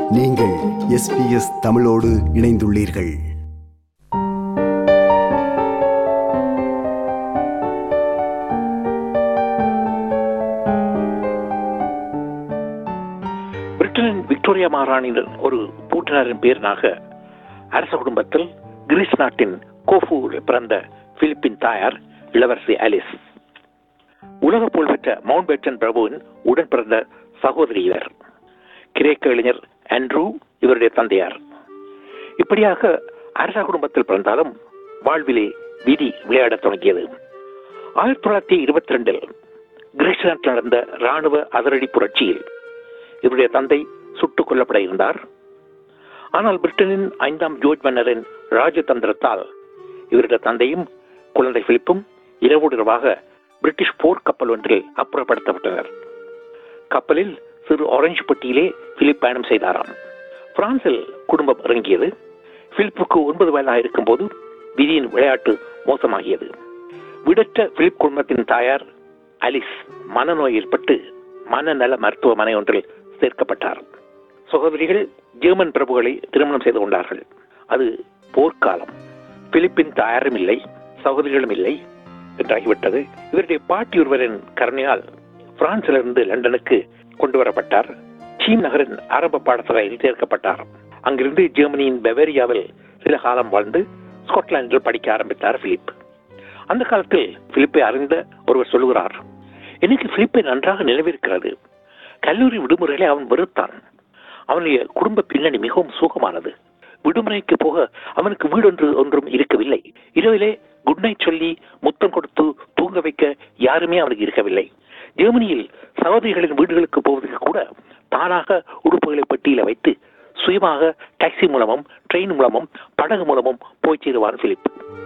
நீங்கள் எஸ்பிஎஸ் தமிழோடு இணைந்துள்ளீர்கள் பிரிட்டனின் விக்டோரியா மாகாணியின் ஒரு பூட்டினரின் பேரனாக அரச குடும்பத்தில் கிரீஸ் நாட்டின் கோஃபூரில் பிறந்த பிலிப்பின் தாயார் இளவரசி ஆலிஸ் உலக புகழ்பெற்ற மவுண்ட் பேட்டன் பிரபுவின் உடன் பிறந்த சகோதரி இவர் கிரேக்க இளைஞர் ஆண்ட்ரூ இவருடைய தந்தையார் இப்படியாக அரச குடும்பத்தில் பிறந்தாலும் வாழ்விலே விதி விளையாடத் தொடங்கியது ஆயிரத்தி தொள்ளாயிரத்தி இருபத்தி ரெண்டில் கிரீஸ் நாட்டில் நடந்த ராணுவ அதிரடி புரட்சியில் இவருடைய தந்தை சுட்டுக் கொல்லப்பட இருந்தார் ஆனால் பிரிட்டனின் ஐந்தாம் ஜோர்ஜ் மன்னரின் ராஜதந்திரத்தால் இவருடைய தந்தையும் குழந்தை பிலிப்பும் இரவோடு இரவாக பிரிட்டிஷ் போர் கப்பல் ஒன்றில் அப்புறப்படுத்தப்பட்டனர் கப்பலில் சிறு ஆரஞ்சு பெட்டியிலே பிலிப் பயணம் செய்தாராம் பிரான்சில் குடும்பம் இறங்கியது பிலிப்புக்கு ஒன்பது வயதாக இருக்கும்போது விதியின் விளையாட்டு மோசமாகியது விடற்ற பிலிப் குடும்பத்தின் தாயார் அலிஸ் மனநோய் ஏற்பட்டு மனநல மருத்துவமனை ஒன்றில் சேர்க்கப்பட்டார் சகோதரிகள் ஜெர்மன் பிரபுகளை திருமணம் செய்து கொண்டார்கள் அது போர்க்காலம் பிலிப்பின் தாயாரும் இல்லை சகோதரிகளும் இல்லை என்றாகிவிட்டது இவருடைய பாட்டி ஒருவரின் கருணையால் பிரான்சிலிருந்து லண்டனுக்கு கொண்டு வரப்பட்டார் சீன் நகரின் ஆரம்ப பாடசாலையில் சேர்க்கப்பட்டார் அங்கிருந்து ஜெர்மனியின் பெவேரியாவில் சில காலம் வாழ்ந்து ஸ்காட்லாந்தில் படிக்க ஆரம்பித்தார் பிலிப் அந்த காலத்தில் பிலிப்பை அறிந்த ஒருவர் சொல்லுகிறார் எனக்கு பிலிப்பை நன்றாக நினைவிருக்கிறது கல்லூரி விடுமுறைகளை அவன் வெறுத்தான் அவனுடைய குடும்ப பின்னணி மிகவும் சுகமானது விடுமுறைக்கு போக அவனுக்கு வீடொன்று ஒன்றும் இருக்கவில்லை இரவிலே குட் நைட் சொல்லி முத்தம் கொடுத்து தூங்க வைக்க யாருமே அவனுக்கு இருக்கவில்லை ஜெர்மனியில் சகோதரிகளின் வீடுகளுக்கு போவதற்கு கூட தானாக உடுப்புகளை பெட்டியில வைத்து சுயமாக டாக்ஸி மூலமும் ட்ரெயின் மூலமும் படகு மூலமும் போய் சேருவான் பிலிப்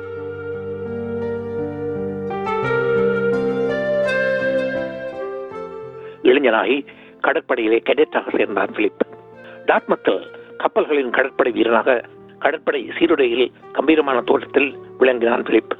இளைஞனாகி கடற்படையிலே கேடெட்டாக சேர்ந்தார் பிலிப் டாட்மத்தில் கப்பல்களின் கடற்படை வீரனாக கடற்படை சீருடையில் கம்பீரமான தோட்டத்தில் விளங்கினான் பிலிப்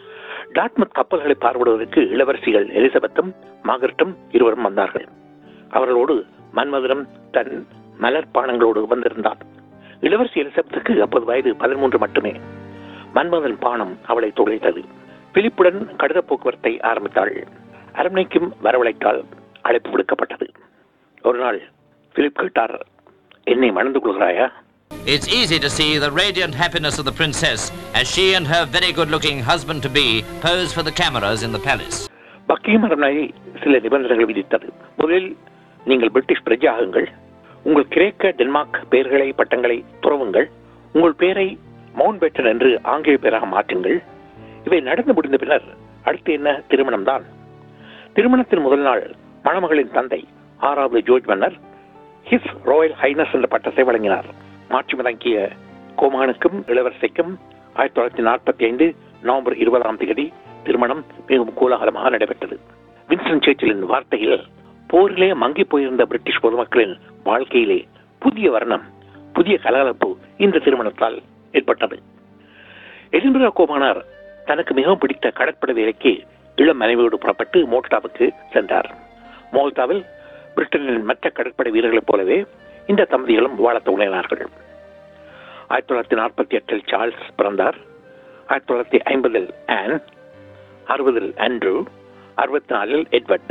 டாட்மத் கப்பல்களை பார்வையிடுவதற்கு இளவரசிகள் எலிசபெத்தும் மாகரட்டும் இருவரும் வந்தார்கள் அவர்களோடு மன்மதனம் தன் மலர் பானங்களோடு வந்திருந்தார் இளவரசி எலிசபெத்துக்கு அப்போது வயது பதிமூன்று மட்டுமே மன்மதன் பானம் அவளை துளைத்தது பிலிப்புடன் கடித போக்குவரத்தை ஆரம்பித்தாள் அரண்மனைக்கும் வரவழைத்தால் அழைப்பு விடுக்கப்பட்டது ஒரு நாள் பிலிப் கேட்டார் என்னை மணந்து கொள்கிறாயா It's easy to see the radiant happiness of the princess as she and her very good looking husband to be pose for the cameras in the palace. பக்கிங் அரண்மனை சில நிபந்தனைகள் விதித்தது முதலில் நீங்கள் பிரிட்டிஷ் பிரஜையாகுங்கள் உங்கள் கிரேக்க டென்மார்க் பெயர்களை பட்டங்களை துறவுங்கள் உங்கள் பெயரை மவுண்ட் பேட்டன் என்று ஆங்கில பெயராக மாற்றுங்கள் இவை நடந்து முடிந்த பின்னர் அடுத்து என்ன திருமணம் தான் திருமணத்தின் முதல் நாள் மணமகளின் தந்தை ஆறாவது ஜோர்ஜ் மன்னர் ஹிஸ் ராயல் ஹைனஸ் என்ற பட்டத்தை வழங்கினார் மாட்சி வழங்கிய கோமானுக்கும் இளவரசிக்கும் ஆயிரத்தி தொள்ளாயிரத்தி நாற்பத்தி ஐந்து நவம்பர் இருபதாம் தேதி திருமணம் மிகவும் கோலாகலமாக நடைபெற்றது வின்ஸ்டன் சேர்ச்சிலின் வார்த்தையில் போரிலே மங்கி போயிருந்த பிரிட்டிஷ் பொதுமக்களின் வாழ்க்கையிலே புதிய வர்ணம் புதிய கலகலப்பு இந்த திருமணத்தால் ஏற்பட்டது எடின்பரா கோமானார் தனக்கு மிகவும் பிடித்த கடற்படை வேலைக்கு இளம் மனைவியோடு புறப்பட்டு மோல்டாவுக்கு சென்றார் மோல்டாவில் பிரிட்டனின் மற்ற கடற்படை வீரர்களைப் போலவே இந்த தம்பதிகளும் வாழத் தொடங்கினார்கள் ஆயிரத்தி தொள்ளாயிரத்தி நாற்பத்தி எட்டில் சார்ல்ஸ் பிறந்தார் ஆயிரத்தி தொள்ளாயிரத்தி ஐம்பதில் ஆன் அறுபதில் ஆண்ட்ரூ அறுபத்தி நாலில் எட்வர்ட்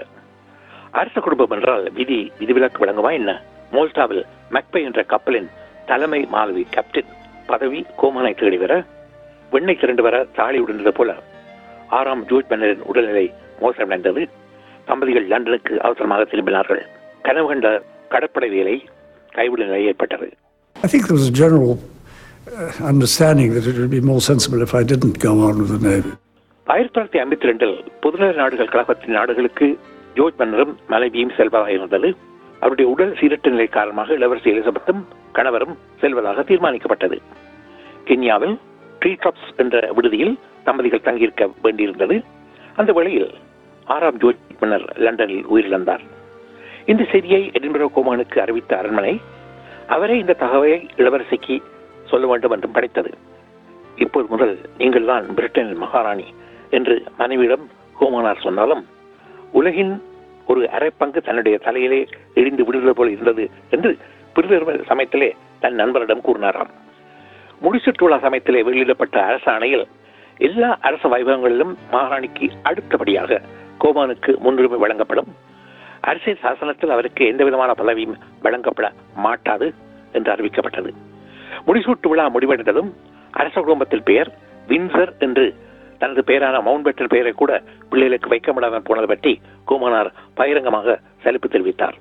அரச குடும்பம் என்றால் விதி விதிவிலக்கு வழங்குமா என்ன மோல்டாவில் மெக்பை என்ற கப்பலின் தலைமை மாலுமி கேப்டன் பதவி கோமானை தேடி வர வெண்ணெய் திரண்டு வர தாலி உடைந்தது போல ஆறாம் ஜோர்ஜ் மன்னரின் உடல்நிலை மோசமடைந்தது தம்பதிகள் லண்டனுக்கு அவசரமாக திரும்பினார்கள் கனவு கண்ட கடற்படை வேலை கைவிடும் நிலை ஏற்பட்டது I think there was a general uh, understanding that it would be more sensible if I didn't go on with the Navy. ஆயிரத்தி தொள்ளாயிரத்தி ஐம்பத்தி ரெண்டில் பொதுநல நாடுகள் கழகத்தின் நாடுகளுக்கு ஜோர்ஜ் மன்னரும் மனைவியும் செல்வதாக இருந்தது அவருடைய உடல் சீரற்ற நிலை காரணமாக இளவரசி எலிசபெத்தும் கணவரும் செல்வதாக தீர்மானிக்கப்பட்டது கென்யாவில் ட்ரீ ட்ராப்ஸ் என்ற விடுதியில் தம்பதிகள் தங்கியிருக்க வேண்டியிருந்தது அந்த வேளையில் ஆறாம் ஜோர்ஜ் மன்னர் லண்டனில் உயிரிழந்தார் இந்த செய்தியை எடின்பரோ கோமானுக்கு அறிவித்த அரண்மனை அவரே இந்த தகவலை இளவரசிக்கு சொல்ல வேண்டும் என்றும் படைத்தது இப்போது முதல் நீங்கள் தான் பிரிட்டனின் மகாராணி என்று மனைவியிடம் கோமானார் சொன்னாலும் உலகின் ஒரு அரை பங்கு தன்னுடைய தலையிலே இடிந்து விடுவது போல் இருந்தது என்று பிரிதொரு சமயத்திலே தன் நண்பரிடம் கூறினாராம் முடிசூட்டு விழா சமயத்திலே வெளியிடப்பட்ட அரச ஆணையில் எல்லா அரச வைபவங்களிலும் மகாராணிக்கு அடுத்தபடியாக கோமானுக்கு முன்னுரிமை வழங்கப்படும் அரசியல் சாசனத்தில் அவருக்கு எந்த விதமான பதவியும் வழங்கப்பட மாட்டாது என்று அறிவிக்கப்பட்டது முடிசூட்டு விழா முடிவடைந்ததும் அரச குடும்பத்தில் பெயர் வின்சர் என்று தனது பெயரான மவுண்ட் பெட்டன் பெயரை கூட பிள்ளைகளுக்கு வைக்க முடியாமல் போனது பற்றி கோமானார் பகிரங்கமாக சலிப்பு தெரிவித்தார்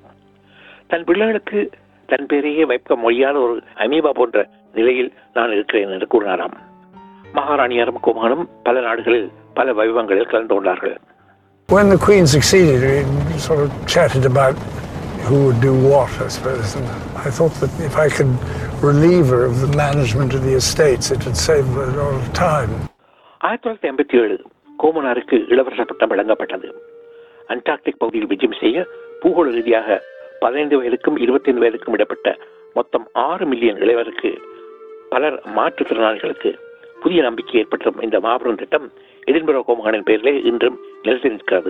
தன் பிள்ளைகளுக்கு தன் பெயரையே வைக்க முடியாத ஒரு அமீபா போன்ற நிலையில் நான் இருக்கிறேன் என்று கூறினாராம் மகாராணியாரும் கோமானும் பல நாடுகளில் பல வைபவங்களில் கலந்து கொண்டார்கள் When the Queen succeeded, we sort of chatted about who would do what, I suppose. And I thought that if I could relieve her of the management of the estates, it would save a lot of time. ஆயிரத்தி தொள்ளாயிரத்தி எண்பத்தி ஏழு கோமனாருக்கு இளவரசர் பட்டம் வழங்கப்பட்டது Antarctic பகுதியில் விஜயம் செய்ய பூகோள ரீதியாக பதினைந்து வயதுக்கும் இருபத்தைந்து வயதுக்கும் இடப்பட்ட மொத்தம் ஆறு மில்லியன் இளைவருக்கு பலர் மாற்றுத்திறனாளிகளுக்கு புதிய நம்பிக்கை ஏற்படும் இந்த மாபெரும் திட்டம் எதின்புற கோமகானின் பெயரிலே இன்றும் நிலைத்து நிற்கிறது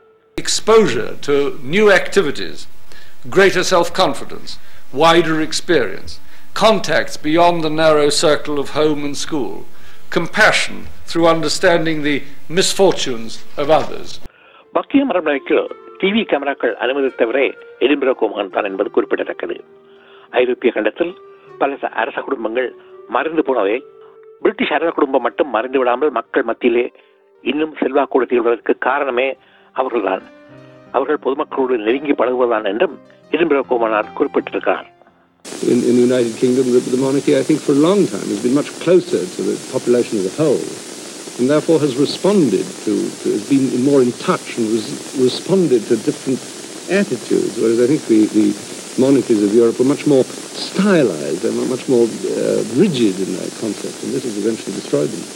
exposure to new activities, greater self confidence, wider experience, contacts beyond the narrow circle of home and school, compassion through understanding the misfortunes of others. பக்கியம் அரண்மனைக்கு டிவி கேமராக்கள் அனுமதித்தவரே எதின்புற கோமகன் தான் என்பது குறிப்பிடத்தக்கது ஐரோப்பிய கண்டத்தில் பல ச- அரச குடும்பங்கள் மறைந்து போனவை பிரிட்டிஷ் அரச குடும்பம் மட்டும் மறைந்து விடாமல் மக்கள் மத்தியிலே இன்னும் செல்வாக்கோடு திகழ்வதற்கு காரணமே அவர்கள்தான் அவர்கள் பொதுமக்களோடு நெருங்கி பழகுவதுதான் என்றும் எதின்புற கோமனார் குறிப்பிட்டிருக்கிறார் in, in the United Kingdom, the, the monarchy, I think, for a long time has been much closer to the population as a whole, and therefore has responded to, to has been more in touch and res, responded to different attitudes. Whereas I think the, the monarchies of Europe were much more stylized, they were much more uh, rigid in their concept, and this has eventually destroyed them.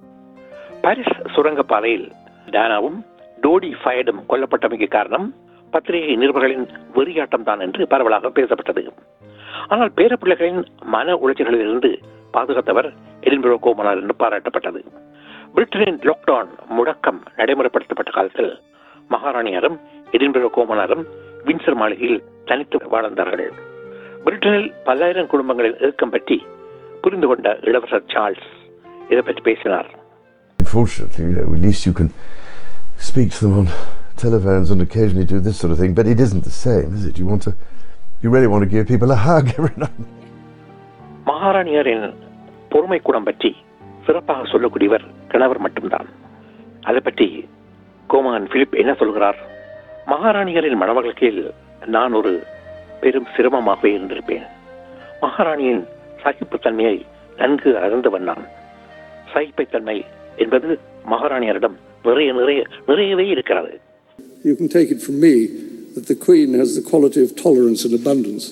Paris சுரங்கப்பாதையில் டானாவும் Dodi ஃபயடும் கொல்லப்பட்டமைக்கு காரணம் பத்திரிகை நிருபர்களின் வெறியாட்டம் தான் என்று பரவலாக பேசப்பட்டது ஆனால் பேரப்பிள்ளைகளின் மன உளைச்சல்களிலிருந்து பாதுகாத்தவர் எடின்புரோ கோமனார் என்று பாராட்டப்பட்டது பிரிட்டனின் லாக்டவுன் முடக்கம் நடைமுறைப்படுத்தப்பட்ட காலத்தில் மகாராணியாரும் எடின்புரோ கோமனாரும் வின்சர் மாளிகையில் தனித்து வாழ்ந்தார்கள் பிரிட்டனில் பல்லாயிரம் குடும்பங்களின் இயக்கம் பற்றி புரிந்து கொண்ட இளவரசர் சார்ல்ஸ் இதை பற்றி பேசினார் Unfortunately, you know, at least you can speak to them on telephones and occasionally do this sort of thing, but it isn't the same, is it? You want to, you really want to give people a hug every now and then. மகாராணியாரின் பொறுமை குணம் பற்றி சிறப்பாக சொல்லக்கூடியவர் கணவர் மட்டும்தான் அதை பற்றி கோமான் பிலிப் என்ன சொல்கிறார் மகாராணியாரின் மணவழ்க்கையில் நான் ஒரு பெரும் சிரமமாகவே இருந்திருப்பேன் மகாராணியின் சகிப்புத்தன்மையை நன்கு அறிந்தவன் நான் சகிப்புத்தன்மை என்பது மகாராணியாரிடம் நிறைய நிறைய நிறையவே இருக்கிறது You can take it from me that the Queen has the quality of tolerance and abundance.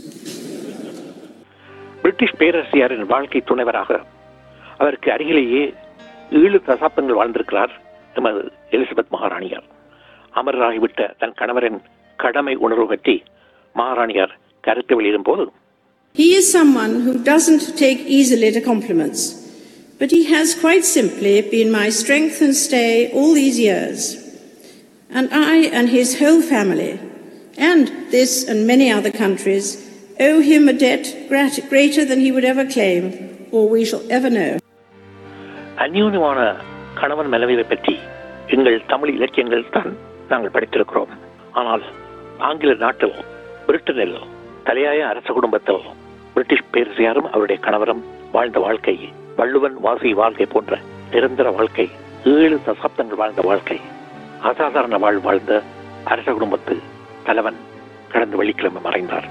British பேரரசியாரின் வாழ்க்கை துணைவராக அவருக்கு அருகிலேயே ஏழு தசாப்தங்கள் வாழ்ந்திருக்கிறார் எமது எலிசபெத் மகாராணியார் அமரராகிவிட்ட தன் கணவரின் கடமை உணர்வு பற்றி மகாராணியார் கருத்து வெளியிடும் போது He is someone who doesn't take easily to compliments, but he has quite simply been my strength and stay all these years. And I and his whole family, and this and many other countries, owe him a debt grat- greater than he would ever claim or we shall ever know. அந்யூனமான கணவன் மனைவியை பற்றி எங்கள் தமிழ் இலக்கியங்கள் தான் நாங்கள் படித்திருக்கிறோம் ஆனால் ஆங்கில நாட்டில் பிரிட்டனில் தலையாய அரச குடும்பத்தில் பிரிட்டிஷ் பேரரசியாரும் அவருடைய கணவரும் வாழ்ந்த வாழ்க்கை வள்ளுவன் வாசி வாழ்க்கை போன்ற நிரந்தர வாழ்க்கை ஏழு தசாப்தங்கள் வாழ்ந்த வாழ்க்கை அசாதாரண வாழ் வாழ்ந்த அரச குடும்பத்து தலைவன் கடந்த வெள்ளிக்கிழமை மறைந்தார்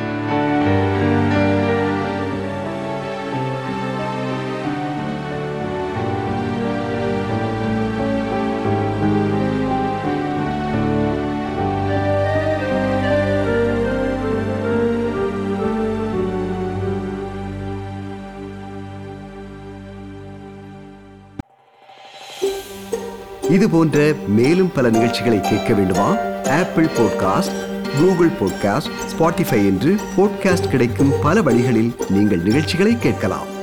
இது போன்ற மேலும் பல நிகழ்ச்சிகளை கேட்க வேண்டுமா Apple podcast Google podcast Spotify என்று பாட்காஸ்ட் கிடைக்கும் பல வழிகளில் நீங்கள் நிகழ்ச்சிகளை கேட்கலாம்